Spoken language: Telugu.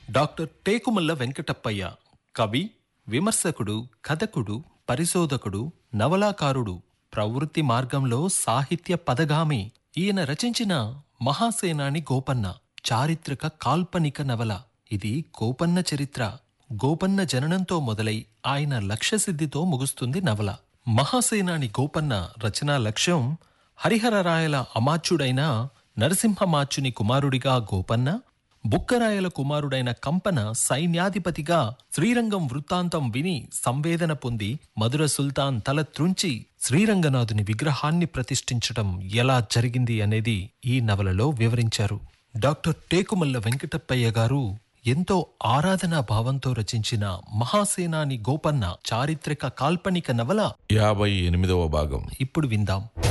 డాక్టర్ టేకుమల్ల వెంకటప్పయ్య కవి విమర్శకుడు కథకుడు పరిశోధకుడు నవలాకారుడు ప్రవృత్తి మార్గంలో సాహిత్య పదగామి ఈయన రచించిన మహాసేనాని గోపన్న చారిత్రక కాల్పనిక నవల ఇది గోపన్న చరిత్ర గోపన్న జననంతో మొదలై ఆయన లక్ష్యసిద్ధితో ముగుస్తుంది నవల మహాసేనాని గోపన్న రచనా లక్ష్యం హరిహరరాయల అమాత్యుడైన నరసింహమాచ్యుని కుమారుడిగా గోపన్న బుక్కరాయల కుమారుడైన కంపన సైన్యాధిపతిగా శ్రీరంగం వృత్తాంతం విని సంవేదన పొంది మధుర సుల్తాన్ తల త్రుంచి శ్రీరంగనాథుని విగ్రహాన్ని ప్రతిష్ఠించటం ఎలా జరిగింది అనేది ఈ నవలలో వివరించారు డాక్టర్ టేకుమల్ల వెంకటప్పయ్య గారు ఎంతో ఆరాధనా భావంతో రచించిన మహాసేనాని గోపన్న చారిత్రక కాల్పనిక నవల యాభై ఎనిమిదవ భాగం ఇప్పుడు విందాం